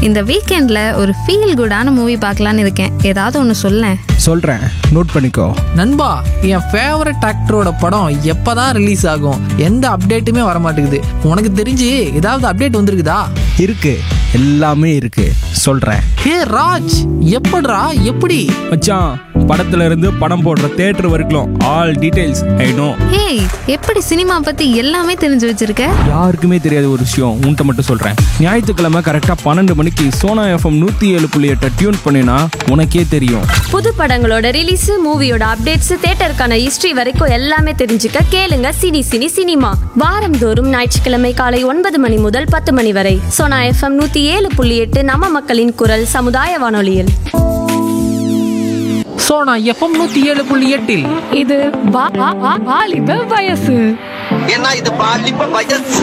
இந்த வீக்கெண்டில் ஒரு ஃபீல் குடான மூவி பார்க்கலான்னு இருக்கேன் ஏதாவது ஒன்று சொல்லேன் சொல்கிறேன் நோட் பண்ணிக்கோ நண்பா என் ஃபேவரட் ஆக்டரோட படம் எப்பதான் ரிலீஸ் ஆகும் எந்த அப்டேட்டுமே வர மாட்டேங்குது உனக்கு தெரிஞ்சு ஏதாவது அப்டேட் வந்திருக்குதா இருக்கு எல்லாமே இருக்கு சொல்கிறேன் ஹே ராஜ் எப்படிடா எப்படி மச்சான் படத்துல இருந்து படம் போடுற தேட்டர் வரைக்கும் all details I know hey எப்படி சினிமா பற்றி எல்லாமே தெரிஞ்சு வச்சிருக்க யாருக்குமே தெரியாத ஒரு விஷயம் உன்கிட்ட மட்டும் சொல்கிறேன் ஞாயிற்றுக்கிழமை கரெக்டாக பன்னெண்டு மணிக்கு சோனா எஃப்எம் நூற்றி ஏழு புள்ளி எட்டை டியூன் பண்ணினா உனக்கே தெரியும் புது படங்களோட ரிலீஸ் மூவியோட அப்டேட்ஸ் தேட்டருக்கான ஹிஸ்டரி வரைக்கும் எல்லாமே தெரிஞ்சுக்க கேளுங்க சினி சினி சினிமா வாரந்தோறும் ஞாயிற்றுக்கிழமை காலை ஒன்பது மணி முதல் பத்து மணி வரை சோனா எஃப்எம் நூத்தி ஏழு புள்ளி எட்டு நம்ம மக்களின் குரல் சமுதாய வானொலியில் ஸோ நான் எஃப்எம் நூற்றி ஏழு புள்ளி எட்டில் இது வா- வா- வா- வாலிப வயசு ஏன்னா இது பாலிப்ப வயசு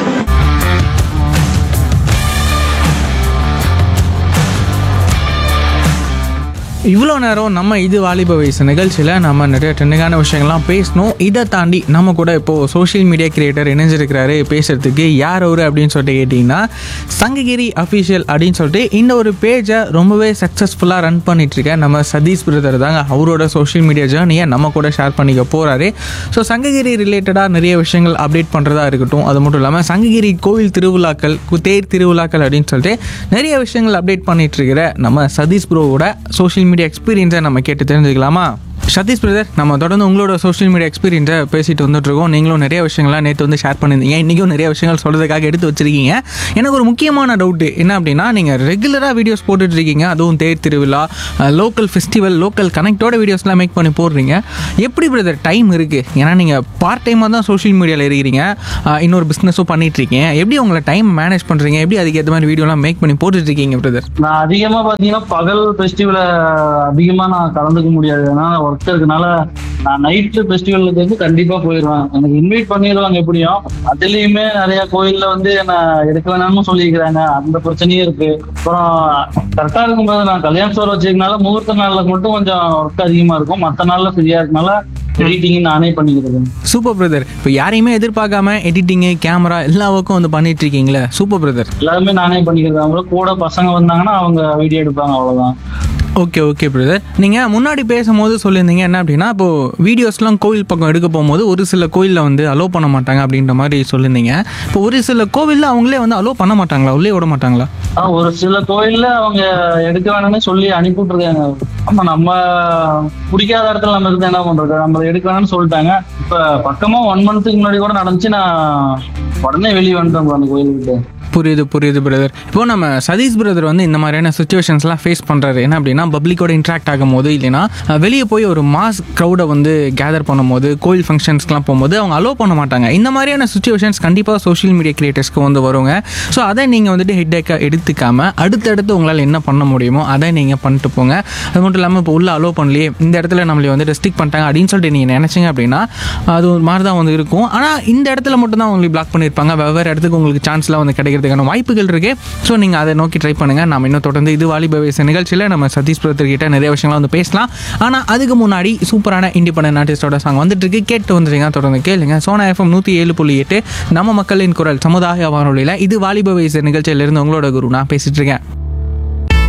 இவ்வளோ நேரம் நம்ம இது வாலிப வயசு நிகழ்ச்சியில் நம்ம நிறைய ட்ரெண்டிங்கான விஷயங்கள்லாம் பேசணும் இதை தாண்டி நம்ம கூட இப்போது சோஷியல் மீடியா கிரியேட்டர் இணைஞ்சிருக்கிறாரு பேசுறதுக்கு யார் அவர் அப்படின்னு சொல்லிட்டு கேட்டிங்கன்னா சங்ககிரி அஃபீஷியல் அப்படின்னு சொல்லிட்டு இந்த ஒரு பேஜை ரொம்பவே சக்ஸஸ்ஃபுல்லாக ரன் பண்ணிட்டு இருக்க நம்ம சதீஷ் பிரதர் தாங்க அவரோட சோஷியல் மீடியா ஜேர்னியை நம்ம கூட ஷேர் பண்ணிக்க போகிறாரு ஸோ சங்ககிரி ரிலேட்டடாக நிறைய விஷயங்கள் அப்டேட் பண்ணுறதா இருக்கட்டும் அது மட்டும் இல்லாமல் சங்ககிரி கோவில் திருவிழாக்கள் கு- தேர் திருவிழாக்கள் அப்படின்னு சொல்லிட்டு நிறைய விஷயங்கள் அப்டேட் பண்ணிட்டு இருக்கிற நம்ம சதீஷ் ப்ரோவோட சோஷியல் மீடியா எக்ஸ்பீரியன்ஸை நம்ம கேட்டு தெரிஞ்சுக்கலாமா சதீஷ் பிரதர் நம்ம தொடர்ந்து உங்களோட சோஷியல் மீடியா எக்ஸ்பீரியன்ஸை பேசிட்டு வந்துட்டு இருக்கோம் நீங்களும் நிறைய விஷயங்கள்லாம் நேற்று வந்து ஷேர் பண்ணியிருந்தீங்க இன்றைக்கும் நிறைய விஷயங்கள் சொல்கிறதுக்காக எடுத்து வச்சிருக்கீங்க எனக்கு ஒரு முக்கியமான டவுட்டு என்ன அப்படின்னா நீங்கள் ரெகுலராக வீடியோஸ் போட்டுட்டு இருக்கீங்க அதுவும் தேர் திருவிழா லோக்கல் ஃபெஸ்டிவல் லோக்கல் கனெக்டோட வீடியோஸ்லாம் மேக் பண்ணி போடுறீங்க எப்படி பிரதர் டைம் இருக்குது ஏன்னா நீங்கள் பார்ட் டைமாக தான் சோஷியல் மீடியாவில் இருக்கிறீங்க அஹ், இன்னொரு பிஸ்னஸும் பண்ணிட்டு இருக்கீங்க எப்படி உங்களை டைம் மேனேஜ் பண்ணுறீங்க எப்படி அதுக்கேற்ற மாதிரி வீடியோலாம் மேக் பண்ணி போட்டுட்டு இருக்கீங்க பிரதர் நான் அதிகமா பாத்தீங்கன்னா பகல் ஃபெஸ்டிவல அதிகமா நான் கலந்துக்க முடியாது ஏன்னா ஒர்க் இருக்கனால நான் நைட்டு ஃபெஸ்டிவலுக்கு வந்து கண்டிப்பா போயிடுவேன் எனக்கு இன்வைட் பண்ணிடுவாங்க எப்படியும் அதுலயுமே நிறைய கோயில்ல வந்து என்ன எடுக்க வேணாம்னு சொல்லியிருக்கிறாங்க அந்த பிரச்சனையும் இருக்கு அப்புறம் கரெக்டா இருக்கும்போது நான் கல்யாண ஸ்டோர் வச்சிருக்கனால முகூர்த்த நாள்ல மட்டும் கொஞ்சம் ஒர்க் அதிகமா இருக்கும் மத்த நாள்ல ஃப்ரீயா இருக்கனால எடிட்டிங் நானே பண்ணிக்கிறேன் சூப்பர் பிரதர் இப்போ யாரையுமே எதிர்பார்க்காம எடிட்டிங்கு கேமரா எல்லா ஒர்க்கும் வந்து பண்ணிட்டு இருக்கீங்களே சூப்பர் பிரதர் எல்லாருமே நானே பண்ணிக்கிறது அவங்க கூட பசங்க வந்தாங்கன்னா அவங்க வீடியோ எடுப்பாங்க அவ்வளவுதான் ஓகே ஓகே பிரதர் நீங்கள் முன்னாடி பேசும்போது சொல்லியிருந்தீங்க என்ன அப்படின்னா இப்போது வீடியோஸ்லாம் கோவில் பக்கம் எடுக்க போகும்போது ஒரு சில கோயிலில் வந்து அலோவ் பண்ண மாட்டாங்க அப்படின்ற மாதிரி சொல்லியிருந்தீங்க இப்போ ஒரு சில கோவிலில் அவங்களே வந்து அலோவ் பண்ண மாட்டாங்களா உள்ளே விட மாட்டாங்களா ஆ, ஒரு சில கோயில்ல அவங்க எடுக்க வேணும்னு சொல்லி அனுப்பி விட்டுருக்காங்க ஆமா நம்ம பிடிக்காத இடத்துல நம்ம இருந்து என்ன பண்றது நம்ம எடுக்க வேணும்னு சொல்லிட்டாங்க இப்ப பக்கமா ஒன் மந்த்துக்கு முன்னாடி கூட நடந்துச்சு நான் உடனே வெளியே வந்துட்டோம் அந்த கோயில் விட்டு புரியுது புரியுது பிரதர் இப்போ நம்ம சதீஷ் பிரதர் வந்து இந்த மாதிரியான சுச்சுவேஷன்ஸ்லாம் ஃபேஸ் பண்ணுறாரு என்ன அப்படின்னா பப்ளிக்கோட இன்ட்ராக்ட் ஆகும்போது இல்லைன்னா அஹ், வெளியே போய் ஒரு மாஸ் க்ரௌடை வந்து கேதர் பண்ணும்போது கோயில் ஃபங்க்ஷன்ஸ்க்குலாம் போகும்போது அவங்க அலோவ் பண்ண மாட்டாங்க இந்த மாதிரியான சுச்சுவேஷன்ஸ் கண்டிப்பாக சோஷியல் மீடியா கிரியேட்டர்ஸ்க்கு வந்து வருங்க ஸோ அதை நீங்கள் வந்துட்டு ஹெட்டேக்காக எடுத்துக்காம அடுத்தடுத்து உங்களால் என்ன பண்ண முடியுமோ அதை நீங்கள் பண்ணிட்டு போங்க அது மட்டும் இல்லாமல் இப்போ உள்ள அலோவ் பண்ணலையே இந்த இடத்துல நம்மளை வந்து ரெஸ்ட்ரிக்ட் பண்ணிட்டாங்க அப்படின்னு சொல்லிட்டு நீங்கள் நினச்சிங்க அப்படின்னா அது ஒரு மாதிரி தான் வந்து இருக்கும் ஆனால் இந்த இடத்துல மட்டும் தான் உங்களுக்கு பிளாக் பண்ணியிருப்பாங்க வெவ்வேறு இடத்துக்கு உங்களுக்கு சான்ஸ்லாம் வந்து கிடைக்கிறதுக்கான வாய்ப்புகள் இருக்கு ஸோ நீங்கள் அதை நோக்கி ட்ரை பண்ணுங்கள் நம்ம இன்னும் தொடர்ந்து இது வாலிப வயசு நிகழ்ச்சியில் நம்ம சதீஷ் பிரதர் கிட்ட நிறைய விஷயங்களை வந்து பேசலாம் ஆனால் அதுக்கு முன்னாடி சூப்பரான இண்டிபெண்டன்ட் ஆர்டிஸ்டோட சாங் வந்துட்டு இருக்கு கேட்டு வந்துருங்க தொடர்ந்து கேளுங்க சோனா எஃப்எம் நூற்றி ஏழு புள்ளி எட்டு நம்ம மக்களின் குரல் சமுதாய வானொலியில் இது வாலிப வயசு நிகழ்ச்சியிலிருந்து உங்களோட குரு நான் பேசிட்டு இருக்கேன்